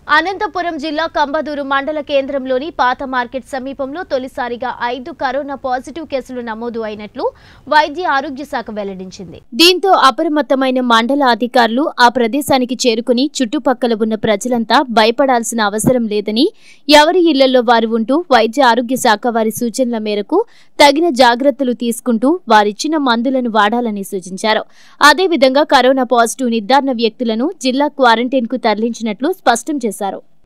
అనంతపురం జిల్లా కంబదూరు మండల కేంద్రంలోని పాత మార్కెట్ సమీపంలో తొలిసారిగా ఐదు కరోనా పాజిటివ్ కేసులు నమోదు అయినట్లు వైద్య ఆరోగ్య శాఖ వెల్లడించింది దీంతో అప్రమత్తమైన మండల అధికారులు ఆ ప్రదేశానికి చేరుకుని చుట్టుపక్కల ఉన్న ప్రజలంతా భయపడాల్సిన అవసరం లేదని ఎవరి ఇళ్లలో వారు ఉంటూ వైద్య ఆరోగ్య శాఖ వారి సూచనల మేరకు తగిన జాగ్రత్తలు తీసుకుంటూ వారిచ్చిన మందులను వాడాలని సూచించారు అదేవిధంగా కరోనా పాజిటివ్ నిర్ధారణ వ్యక్తులను జిల్లా క్వారంటైన్ కు తరలించినట్లు స్పష్టం చేశారు